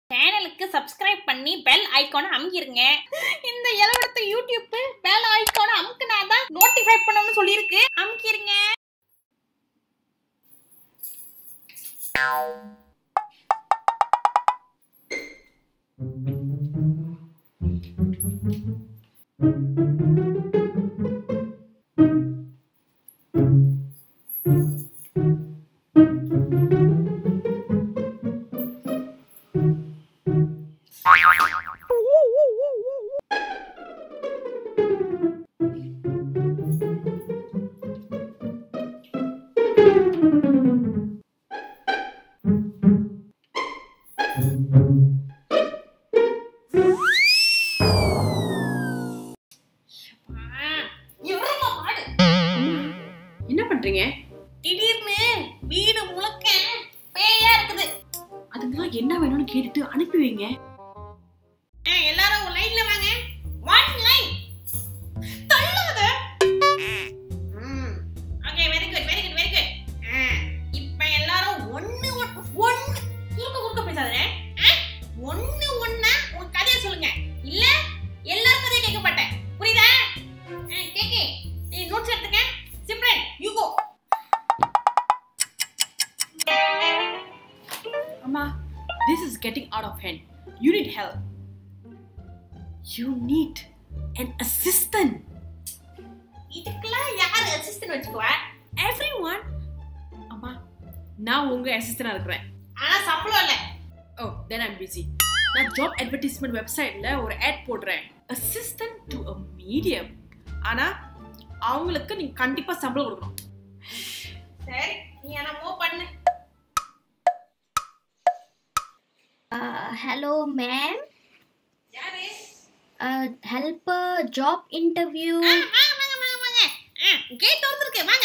சேனலுக்கு சப்ஸ்கிரைப் பண்ணி பெல் ஐகானை அமுக்கிருங்க இந்த இளவடத்த யூடியூப் பெல் ஐகானை அமுக்குனாதான் நோட்டிஃபை பண்ணணும்னு சொல்லியிருக்கு அமுக்கிருங்க எவ்வளோ மாடு என்ன பண்றீங்க திடீர்னு வீடு முழுக்க பேயா இருக்குது அதுக்கெல்லாம் என்ன வேணும்னு கேட்டுட்டு அனுப்பி வைங்க ஆ, எல்லாரும் ஒரு லைன்ல வாங்க ஒன் லைன் தள்ளாத okay very good very good very good இப்போ எல்லாரும் ஒண்ணு ஒண்ணு ஒண்ணு குறுக்க குறுக்க பேசாதே ஒண்ணு ஒண்ணா உங்க கதையை சொல்லுங்க இல்ல எல்லாரும் கதையை கேட்க மாட்டேன் புரியுதா ஆ, கேக்கே நீ நோட்ஸ் எடுத்துக்க சிம்ரன் யூ கோ அம்மா this is getting out of hand you need help you need an assistant இதுக்கெல்லாம் யார் அசிஸ்டன்ட் வச்சுக்குவா everyone அம்மா நான் உங்க அசிஸ்டண்டா இருக்கிறேன் ஆனா சம்பளம் இல்ல ஓ then i'm busy நான் ஜாப் அட்வர்டைஸ்மெண்ட் வெப்சைட்ல ஒரு ஆட் போடுறேன் அசிஸ்டன்ட் டு அ மீடியம் ஆனா அவங்களுக்கு நீங்க கண்டிப்பா சம்பளம் கொடுக்கணும் சரி நீ என்னமோ பண்ணு Uh, hello, ma'am. யாரு Uh, helper job interview. ஆ, வாங்க வாங்க வாங்க வாங்க ஆ, கேட் திறந்துருக்கு வாங்க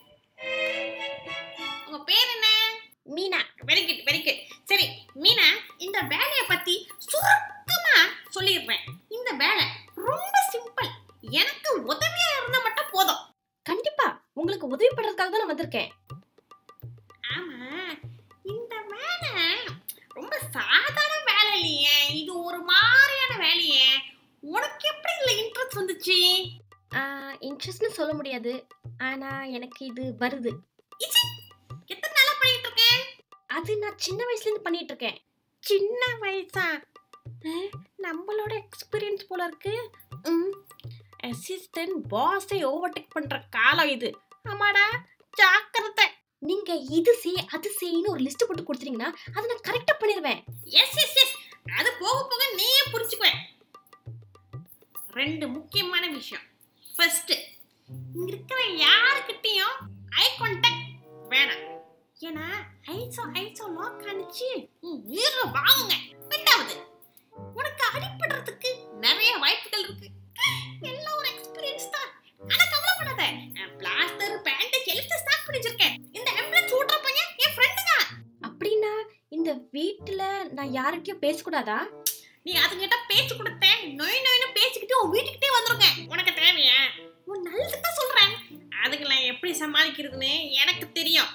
உங்க பேர் என்ன Meena very good very good சரி மீனா இந்த வேலையை பத்தி சுருக்கமா சொல்லிடுறேன் இந்த வேலை ரொம்ப சிம்பிள் எனக்கு உதவியா இருந்தா மட்டும் போதும் கண்டிப்பா உங்களுக்கு உதவி பண்றதுக்காக தான் நான் வந்திருக்கேன் ஆமா இந்த வேலை ரொம்ப சாதாரண வேலை இல்லையே இது ஒரு மாதிரியான வேலையே உனக்கு எப்படி இதுல இன்ட்ரெஸ்ட் வந்துச்சு இன்ட்ரெஸ்ட்னு சொல்ல முடியாது ஆனா எனக்கு இது வருது இச்சி, எத்தனை நாளா பண்ணிட்டு இருக்கேன் அது நான் சின்ன வயசுல இருந்து பண்ணிட்டு இருக்கேன் சின்ன வயசா அஹ், நம்மளோட எக்ஸ்பீரியன்ஸ் போல இருக்கு அசிஸ்டன்ட் பாஸை ஓவர்டேக் பண்ற காலம் இது ஆமாடா ஜாக்கிரதை நீங்க இது செய் அது செய்யணும் ஒரு லிஸ்ட் போட்டு கொடுத்துட்டீங்கன்னா அதை நான் கரெக்டா பண்ணிடுவேன் எஸ் எஸ் எஸ் அது போக போக நீயே புரிஞ்சுக்குவேன் ரெண்டு முக்கியமான விஷயம் ஃபர்ஸ்ட் இங்க இருக்கிற யாருக்கிட்டையும் ஐ கான்டாக்ட் வேணாம் ஏன்னா ஐசோ ஐசோ லாக் அனுச்சு உயிரை வாங்குங்க ரெண்டாவது உனக்கு அடிபடுறதுக்கு நிறைய வாய்ப்புகள் இருக்கு எல்லாம் ஒரு எக்ஸ்பீரியன்ஸ் தான் ஆனா கவலைப்படாத பிளாஸ்டர் பேண்ட் செலுத்து ஸ்டாக் பண்ணி வச்சிருக்கேன் இந்த ஆம்புலன்ஸ் ஓட்டுற பையன் என் ஃப்ரெண்டு தான் அப்படின்னா இந்த வீட்டுல நான் யார்கிட்டயும் பேசக்கூடாதா நீ அதுங்கிட்ட பேச்சு கொடுத்த நொய் நொய்னு பேசிக்கிட்டு உன் வீட்டுக்கிட்டே வந்துருங்க உனக்கு தேவையா உன் நல்லதுக்கு தான் சொல்றேன் அதுங்களை எப்படி சமாளிக்கிறதுன்னு எனக்கு தெரியும்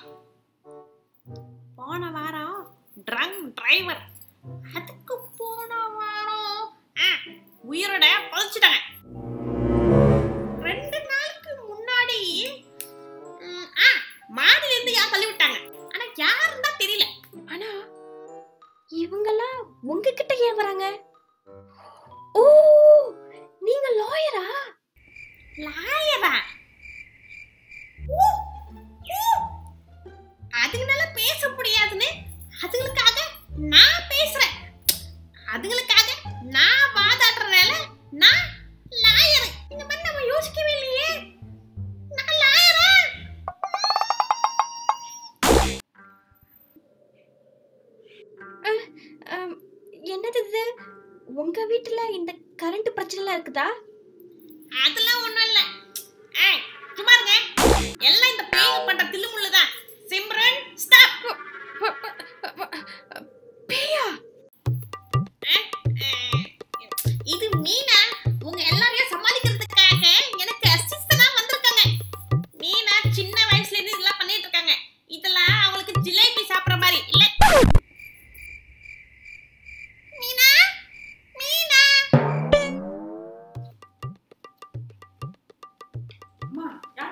போன வாரம் ட்ரங்க் டிரைவர் அதுக்கு போன வாரம் ஆ, உயிரோட புதைச்சிட்டாங்க ரெண்டு நாளுக்கு முன்னாடி ம், ஆ மாடியில இருந்து யார் தள்ளி விட்டாங்க ஆனா யாருன்னு தான் தெரியல ஆனா இவங்கெல்லாம் உங்ககிட்ட ஏன் வராங்க ஓ நீங்க லாயரா லாயரா ஊ, ஊ. அதுங்கனால பேச முடியாதுன்னு அதுங்களுக்காக நான் பேசுறேன் அதுங்களுக்காக நான் வாதாடுறதால நான் லாயர் இந்த மாதிரி நம்ம யோசிக்கவே இல்லையே நான் லாயரா என்னது இது உங்க வீட்டுல இந்த கரண்ட் பிரச்சனை இருக்குதா அதெல்லாம் ஒண்ணும் இல்ல ஏய் சும்மா இருங்க எல்லாம் இந்த பேய்ங்க பண்ற தில்லுமுள்ளு தான் சிம்ரன் ஸ்டாப் பேயா இது மீனா உங்க எல்லாரையும் சமாளிக்கிறதுக்காக எனக்கு அசிஸ்டனா வந்திருக்காங்க மீனா சின்ன வயசுல இருந்து இதெல்லாம் பண்ணிட்டு இருக்காங்க இதெல்லாம் அவங்களுக்கு ஜிலேபி சாப்பிடுற மாதிரி இல்ல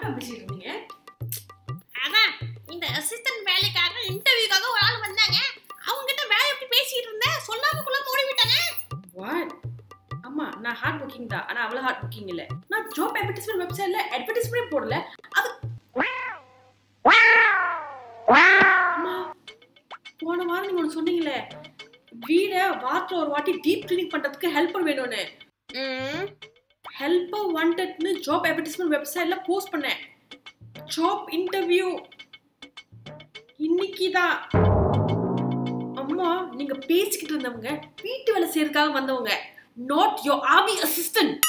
என்னப்பா பேசிட்டு இருந்தீங்க அதான் இந்த அசிஸ்டன்ட் வேலைக்காக இன்டர்வியூக்காக ஒரு ஆள் வந்தாங்க அவங்க கிட்ட வேலை எப்படி பேசிட்டு இருந்தேன் சொல்லாம கொள்ளாம ஓடி விட்டாங்க வாட் ஆமா நான் ஹார்ட் ஒர்க்கிங் தான் ஆனா அவ்வளவு ஹார்ட் ஒர்க்கிங் இல்ல நான் ஜாப் அட்வர்டைஸ்மெண்ட் வெப்சைட்ல அட்வர்டைஸ்மெண்ட் போடல அது அம்மா போன வாரம் நீங்க ஒன்று சொன்னீங்களே வீடை வாரத்துல ஒரு வாட்டி டீப் கிளீனிங் பண்றதுக்கு ஹெல்ப்பர் வேணும்னு ஹெல்ப்பர் வாண்டட்னு ஜாப் அட்வர்டைஸ்மெண்ட் வெப்சைட்ல போஸ்ட் பண்ணேன் ஜாப் இன்டர்வியூ இன்னைக்கு தான் அம்மா நீங்க பேசிக்கிட்டு இருந்தவங்க வீட்டு வேலை செய்யறதுக்காக வந்தவங்க நாட் யோர் ஆர்மி அசிஸ்டன்ட்